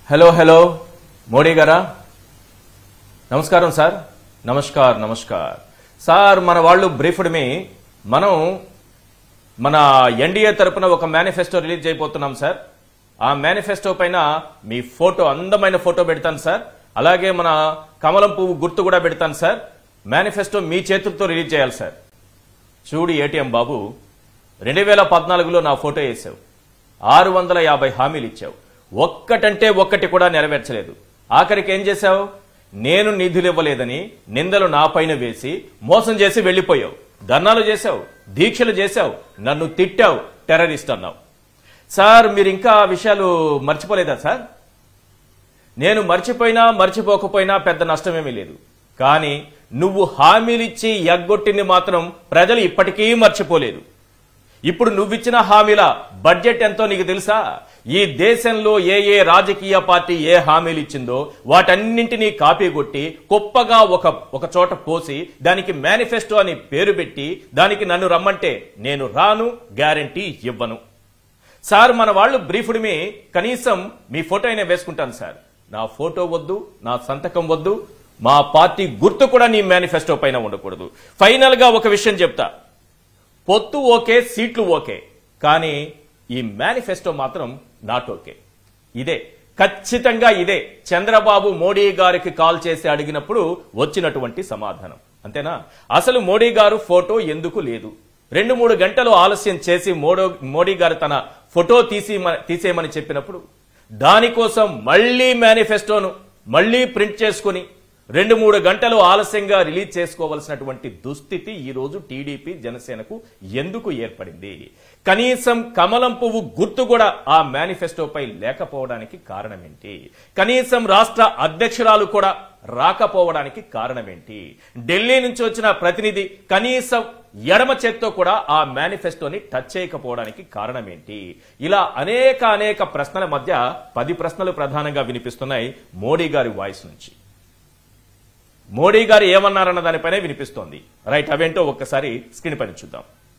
hello hello Modi గారా నమస్కారం sir namaskar namaskar sir మన వాళ్ళు బ్రీఫ్డ్ మీ మనం మన ఎన్డీఏ తరపున ఒక మేనిఫెస్టో రిలీజ్ చేయబోతున్నాం సార్ ఆ మేనిఫెస్టో పైన మీ ఫోటో అందమైన ఫోటో పెడతాను సార్ అలాగే మన కమలం పువ్వు గుర్తు కూడా పెడతాను సార్ మేనిఫెస్టో మీ చేతులతో రిలీజ్ చేయాలి సార్ చూడు ఏటీఎం బాబు రెండు వేల పద్నాలుగులో నా ఫోటో వేసావు ఆరు వందల యాభై హామీలు ఇచ్చావు ఒక్కటంటే ఒక్కటి కూడా నెరవేర్చలేదు ఆఖరికి ఏం చేశావు నేను నిధులు ఇవ్వలేదని నిందలు నా పైన వేసి మోసం చేసి వెళ్లిపోయావు ధర్నాలు చేశావు దీక్షలు చేశావు నన్ను తిట్టావు టెర్రరిస్ట్ అన్నావు సార్ మీరు ఇంకా ఆ విషయాలు మర్చిపోలేదా సార్ నేను మర్చిపోయినా మర్చిపోకపోయినా పెద్ద నష్టమేమీ లేదు కానీ నువ్వు హామీలిచ్చి ఎగ్గొట్టింది మాత్రం ప్రజలు ఇప్పటికీ మర్చిపోలేదు ఇప్పుడు నువ్విచ్చిన హామీల బడ్జెట్ ఎంతో నీకు తెలుసా ఈ దేశంలో ఏ ఏ రాజకీయ పార్టీ ఏ హామీలు ఇచ్చిందో వాటన్నింటినీ కాపీ కొట్టి కుప్పగా ఒక ఒక చోట పోసి దానికి మేనిఫెస్టో అని పేరు పెట్టి దానికి నన్ను రమ్మంటే నేను రాను గ్యారంటీ ఇవ్వను సార్ మన వాళ్ళు బ్రీఫ్డ్ మీ కనీసం మీ ఫోటో అయినా వేసుకుంటాను సార్ నా ఫోటో వద్దు నా సంతకం వద్దు మా పార్టీ గుర్తు కూడా నీ మేనిఫెస్టో పైన ఉండకూడదు ఫైనల్ గా ఒక విషయం చెప్తా పొత్తు ఓకే సీట్లు ఓకే కానీ ఈ మేనిఫెస్టో మాత్రం నాట్ ఓకే ఇదే ఖచ్చితంగా ఇదే చంద్రబాబు మోడీ గారికి కాల్ చేసి అడిగినప్పుడు వచ్చినటువంటి సమాధానం అంతేనా అసలు మోడీ గారు ఫోటో ఎందుకు లేదు రెండు మూడు గంటలు ఆలస్యం చేసి మోడో మోడీ గారు తన ఫోటో తీసి తీసేయమని చెప్పినప్పుడు దానికోసం మళ్ళీ మేనిఫెస్టోను మళ్ళీ ప్రింట్ చేసుకుని రెండు మూడు గంటలు ఆలస్యంగా రిలీజ్ చేసుకోవాల్సినటువంటి దుస్థితి ఈ రోజు టీడీపీ జనసేనకు ఎందుకు ఏర్పడింది కనీసం కమలం పువ్వు గుర్తు కూడా ఆ మేనిఫెస్టోపై లేకపోవడానికి కారణమేంటి కనీసం రాష్ట్ర అధ్యక్షురాలు కూడా రాకపోవడానికి కారణమేంటి ఢిల్లీ నుంచి వచ్చిన ప్రతినిధి కనీసం ఎడమ చేత్తో కూడా ఆ మేనిఫెస్టోని టచ్ చేయకపోవడానికి కారణమేంటి ఇలా అనేక అనేక ప్రశ్నల మధ్య పది ప్రశ్నలు ప్రధానంగా వినిపిస్తున్నాయి మోడీ గారి వాయిస్ నుంచి మోడీ గారు ఏమన్నారన్న దానిపైనే వినిపిస్తోంది రైట్ అవేంటో ఒక్కసారి స్క్రీన్ పైన చూద్దాం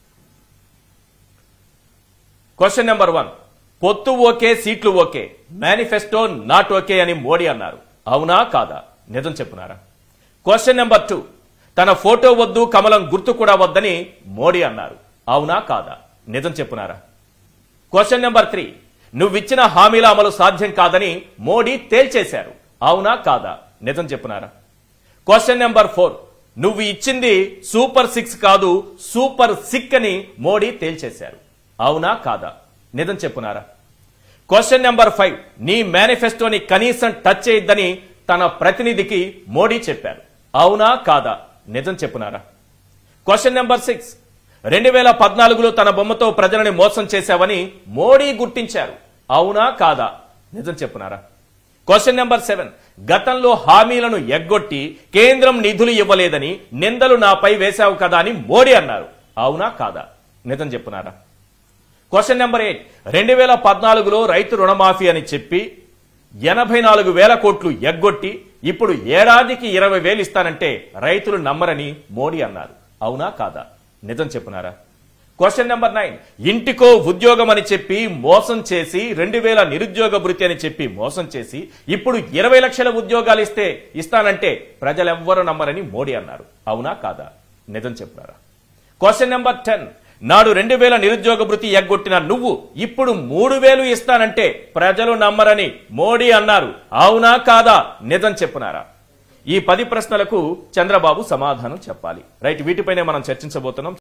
క్వశ్చన్ నెంబర్ వన్ పొత్తు ఓకే సీట్లు ఓకే మేనిఫెస్టో నాట్ ఓకే అని మోడీ అన్నారు అవునా కాదా నిజం చెప్పున్నారా క్వశ్చన్ నెంబర్ టూ తన ఫోటో వద్దు కమలం గుర్తు కూడా వద్దని మోడీ అన్నారు అవునా కాదా నిజం చెప్పున్నారా క్వశ్చన్ నెంబర్ త్రీ నువ్విచ్చిన హామీల అమలు సాధ్యం కాదని మోడీ తేల్చేశారు అవునా కాదా నిజం చెప్పున్నారా క్వశ్చన్ నెంబర్ ఫోర్ నువ్వు ఇచ్చింది సూపర్ సిక్స్ కాదు సూపర్ సిక్ అని మోడీ తేల్చేశారు అవునా కాదా నిజం చెప్పునారా క్వశ్చన్ నెంబర్ ఫైవ్ నీ మేనిఫెస్టోని కనీసం టచ్ చేయొద్దని తన ప్రతినిధికి మోడీ చెప్పారు అవునా కాదా నిజం చెప్పునారా క్వశ్చన్ నెంబర్ సిక్స్ రెండు వేల పద్నాలుగులో తన బొమ్మతో ప్రజలని మోసం చేశావని మోడీ గుర్తించారు అవునా కాదా నిజం చెప్పునారా క్వశ్చన్ నెంబర్ సెవెన్ గతంలో హామీలను ఎగ్గొట్టి కేంద్రం నిధులు ఇవ్వలేదని నిందలు నాపై వేశావు కదా అని మోడీ అన్నారు అవునా కాదా నిజం చెప్పునారా క్వశ్చన్ నెంబర్ ఎయిట్ రెండు వేల పద్నాలుగులో రైతు రుణమాఫీ అని చెప్పి ఎనభై నాలుగు వేల కోట్లు ఎగ్గొట్టి ఇప్పుడు ఏడాదికి ఇరవై వేలు ఇస్తానంటే రైతులు నమ్మరని మోడీ అన్నారు అవునా కాదా నిజం చెప్పునారా క్వశ్చన్ నెంబర్ నైన్ ఇంటికో ఉద్యోగం అని చెప్పి మోసం చేసి రెండు వేల నిరుద్యోగ భృతి అని చెప్పి మోసం చేసి ఇప్పుడు ఇరవై లక్షల ఉద్యోగాలు ఇస్తే ఇస్తానంటే ప్రజలెవ్వరూ నమ్మరని మోడీ అన్నారు అవునా కాదా నిజం చెప్తున్నారా క్వశ్చన్ నెంబర్ టెన్ నాడు రెండు వేల నిరుద్యోగ భృతి ఎగ్గొట్టిన నువ్వు ఇప్పుడు మూడు వేలు ఇస్తానంటే ప్రజలు నమ్మరని మోడీ అన్నారు అవునా కాదా నిజం చెప్పునారా ఈ పది ప్రశ్నలకు చంద్రబాబు సమాధానం చెప్పాలి రైట్ వీటిపైనే మనం చర్చించబోతున్నాం